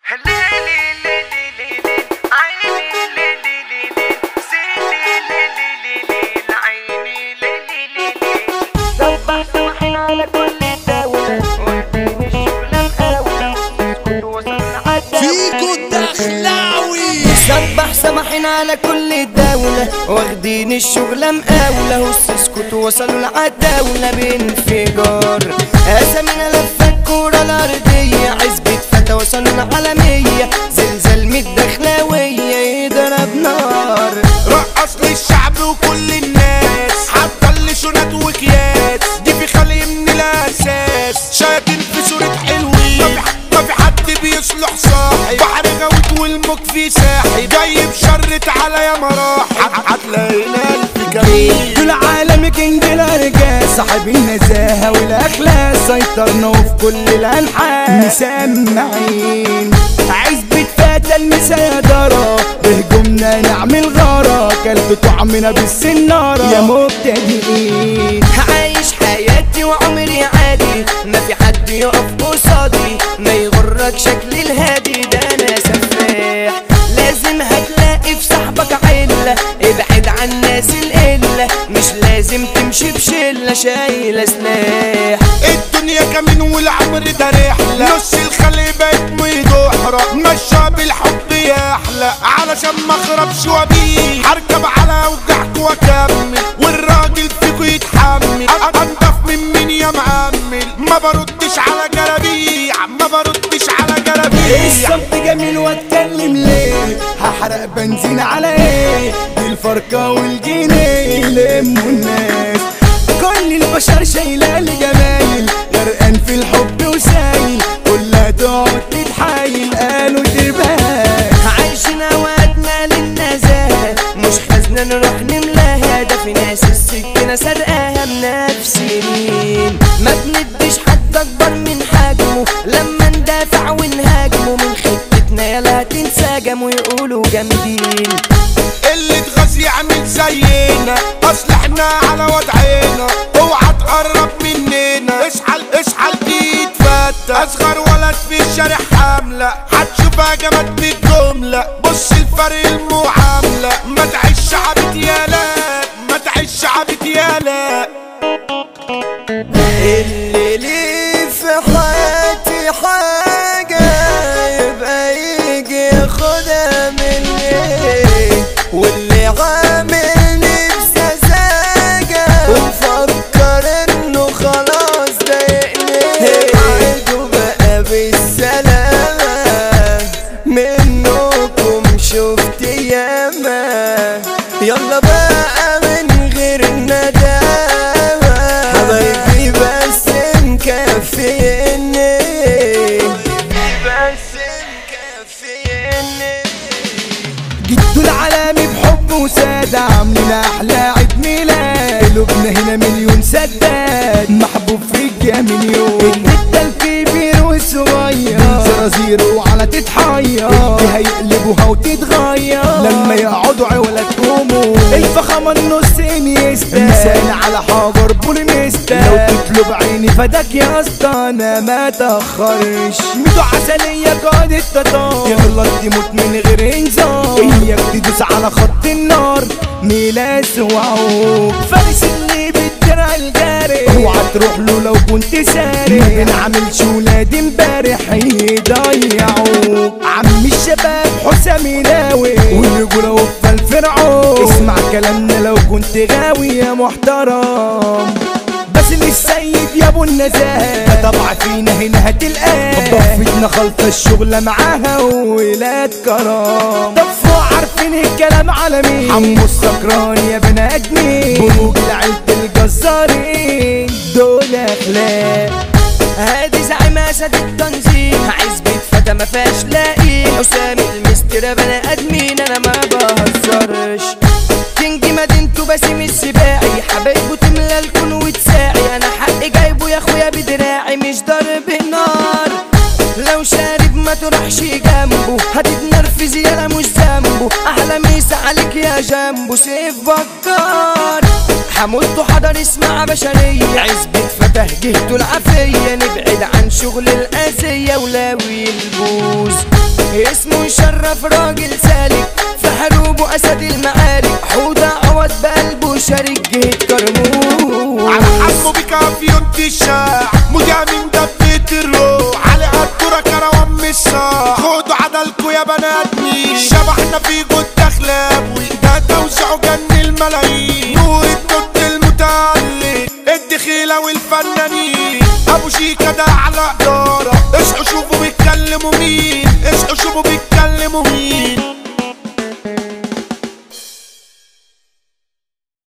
فيكو الدخلاوي سبح سمحنا على كل الدولة واخدين الشغلة مقاولة والسسكوت وصلوا العداولة بانفجار أسامينا لفة الكورة الأرضية عزبة فتى وصلوا العالمية زلزال من الدخلاوية يضرب نار رقص للشعب وكل الناس حتى اللي شنات وكياس دي في خلي من الاساس شايفين في صورة حلوين ما في ح- ما في حد بيصلح صاحب بحر غويت والموج فيه ساحب جاي بشرة على يا مراحل هتلاقينا الف جميل دول عالم كينج الارجاء صاحب النزاهة والاخلاق سيطرنا وفي كل الانحاء مسمعين عزبة فتى المسيطرة بهجومنا نعمل غارة كلب طعمنا بالسنارة يا مبتدئين عايش حياتي وعمري عادي ما في حد يقف قصادي ما يغرك شكل الهادي ده انا سفاح لازم هتلاقي في صاحبك عله ابعد عن ناس القله مش لازم تمشي بشله شايله سلاح الدنيا كمين والعمر ده رحلة نص الخلي بقت مدحرة مشى بالحب يحلى علشان ما اخربش وابيه هركب على وجعك واكمل والراجل فيكو يتحمل أ- انضف من مين يا مأمل ما بردش على جرابيع ما بردش على جرابيع الصمت جميل واتكلم ليه هحرق بنزين على ايه دي الفرقة والجنيه يلموا الناس كل البشر شايلة لجمايل غرقان في الحب وسايل كلها تقعد تتحايل قالوا ترباك عايشين اوقاتنا للنزاهة مش حزنا نروح نملاها ده في ناس السكينة سرقاها بنفسين ما بنديش حد اكبر من حجمه لما ندافع ونهاجمه من خطتنا يلا تنسجم ويقولوا جامدين اللي اتغاز يعمل زينا اصل احنا على وضعنا اوعى تقرب مننا اشحل اشحل دي يتفتى اصغر ولد في الشارع حاملة هتشوفها جمد بالجملة بص الفرق المعاملة ما تعيش عبد يالا ما تعيش عبد يالا اللي ليه في حياتي حاجة يبقى يجي ياخدها مني واللي عاملني بسذاجة ومفكر انه خلاص ضايقني ابعدوا بقى بالسلامة منكم شفت ياما يلا بقى من غير ندامة حبايبي بس مكفيني بس مكفيني جدوا العالمي بحب وسادة عاملين أحلى عيد ميلاد قلوبنا هنا مليون سداد محبوب في الجميل يوم الجدة الكبير والصغير زرازير وعلى تتحير دي هيقلبوها وتتغير لما يقعدوا عولة تقوموا الفخامة النص انيستا مثال على حجر بولينيستا لو تطلب عيني فداك يا اسطى انا ما تاخرش ميدو عسلية قائد التتار يغلط يموت من غير انذار اياك تدوس على خط النار ميلاس وعوق فارس اللي بالدرع الجاري اوعى تروح له لو كنت سارق ما بنعملش ولاد امبارح يضيعوك عم الشباب حسام يلاوي والرجولة وفا الفرعون اسمع كلامنا لو كنت غاوي يا محترم بس السيد يا ابو النزاهة ده طبع فينا هنا هتلقاه ضفتنا خلطة الشغلة معاها وولاد كرام ضفوا عارفين الكلام على مين حمو السكران يا بني ادمين بروج لعيلة الجزارين دول اخلاق هادي زعيم اسد التنظيم عزبة فتى ما فيهاش لاقي حسام المستر بني ادمين انا ما بهزرش كينج مدينته باسم السباعي حبايبه تملى الكون وتساعي انا حقي جايبه يا اخويا بدراعي مش ضرب النار لو شارب ما تروحش جنبه هتتنرفز يالا مش ذنبه احلى ميسا عليك يا جنبه سيف بكار حمولته حضر اسمع بشرية عزبة فتح جهته العافية نبعد عن شغل الأذية ولاوي البوز اسمه يشرف راجل سالك في حروبه اسد المعارك حوضة عوض بقلبه شارك جهة كرموز على حسبه بكافيون تشاع مذيع من دبة الروح على قدره كروان مسا خدوا عدلكوا يا بناتني شبحنا في جود اخلاوي ده توسعوا جن الملايين نور الدود المتعلق الدخيلة والفنانين ابو شيكا ده على قدار